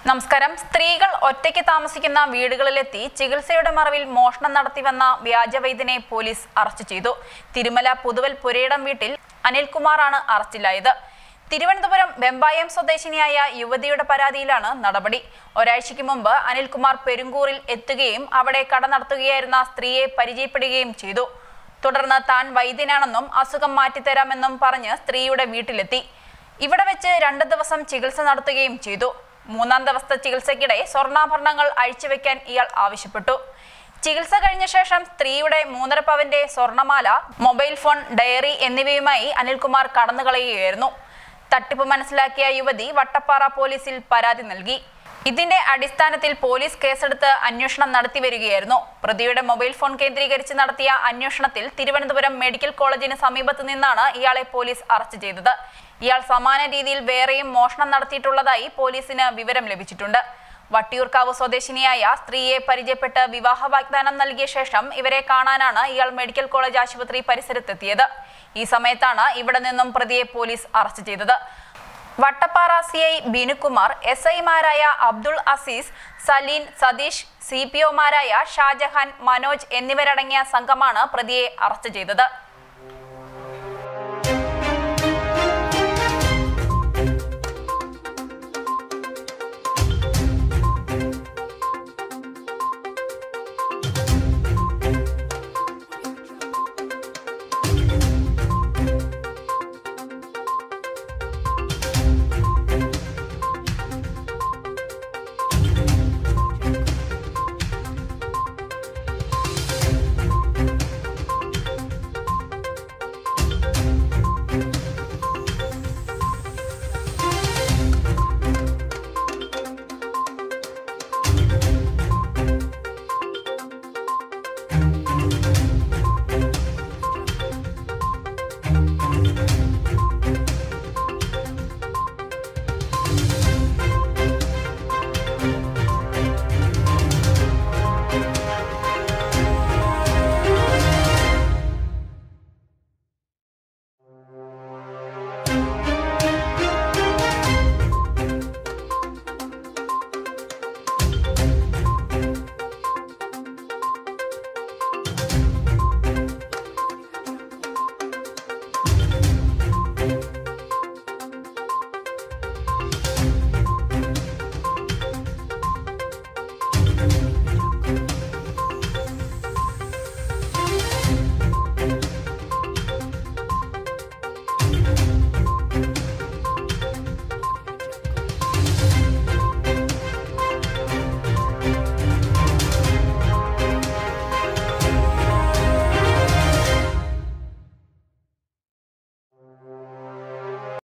നമസ്കാരം സ്ത്രീകൾ ഒറ്റയ്ക്ക് താമസിക്കുന്ന വീടുകളിലെത്തി ചികിത്സയുടെ മറവിൽ മോഷണം നടത്തിവന്ന വ്യാജവൈദ്യനെ പോലീസ് അറസ്റ്റ് ചെയ്തു തിരുമല പുതുവൽ പുരയിടം വീട്ടിൽ അനിൽകുമാറാണ് അറസ്റ്റിലായത് തിരുവനന്തപുരം വെമ്പായം സ്വദേശിനിയായ യുവതിയുടെ പരാതിയിലാണ് നടപടി ഒരാഴ്ചയ്ക്ക് മുമ്പ് അനിൽകുമാർ പെരുങ്കൂറിൽ എത്തുകയും അവിടെ കട നടത്തുകയായിരുന്ന സ്ത്രീയെ പരിചയപ്പെടുകയും ചെയ്തു തുടർന്ന് താൻ വൈദ്യനാണെന്നും അസുഖം മാറ്റിത്തരാമെന്നും പറഞ്ഞ് സ്ത്രീയുടെ വീട്ടിലെത്തി ഇവിടെ വെച്ച് രണ്ട് ദിവസം ചികിത്സ നടത്തുകയും ചെയ്തു മൂന്നാം ദിവസത്തെ ചികിത്സയ്ക്കിടെ സ്വർണ്ണാഭരണങ്ങൾ അഴിച്ചുവെക്കാൻ ഇയാൾ ആവശ്യപ്പെട്ടു ചികിത്സ കഴിഞ്ഞ ശേഷം സ്ത്രീയുടെ മൂന്നര പവന്റെ സ്വർണമാല മൊബൈൽ ഫോൺ ഡയറി എന്നിവയുമായി അനിൽകുമാർ കടന്നുകളയുകയായിരുന്നു തട്ടിപ്പ് മനസ്സിലാക്കിയ യുവതി വട്ടപ്പാറ പോലീസിൽ പരാതി നൽകി ഇതിന്റെ അടിസ്ഥാനത്തിൽ പോലീസ് കേസെടുത്ത് അന്വേഷണം നടത്തി വരികയായിരുന്നു പ്രതിയുടെ മൊബൈൽ ഫോൺ കേന്ദ്രീകരിച്ച് നടത്തിയ അന്വേഷണത്തിൽ തിരുവനന്തപുരം മെഡിക്കൽ കോളേജിന് സമീപത്ത് നിന്നാണ് ഇയാളെ പോലീസ് അറസ്റ്റ് ചെയ്തത് ഇയാൾ സമാന രീതിയിൽ വേറെയും മോഷണം നടത്തിയിട്ടുള്ളതായി പോലീസിന് വിവരം ലഭിച്ചിട്ടുണ്ട് വട്ടിയൂർക്കാവ് സ്വദേശിനിയായ സ്ത്രീയെ പരിചയപ്പെട്ട് വിവാഹ വാഗ്ദാനം നൽകിയ ശേഷം ഇവരെ കാണാനാണ് ഇയാൾ മെഡിക്കൽ കോളേജ് ആശുപത്രി പരിസരത്തെത്തിയത് ഈ സമയത്താണ് ഇവിടെ നിന്നും പ്രതിയെ പോലീസ് അറസ്റ്റ് ചെയ്തത് Vattappara C I Binukumar S ഐമാരായ അബ്ദുൾ അസീസ് സലീൻ സതീഷ് സി പി ഒമാരായ ഷാജഹാൻ മനോജ് എന്നിവരടങ്ങിയ സംഘമാണ് പ്രതിയെ അറസ്റ്റ് ചെയ്തത്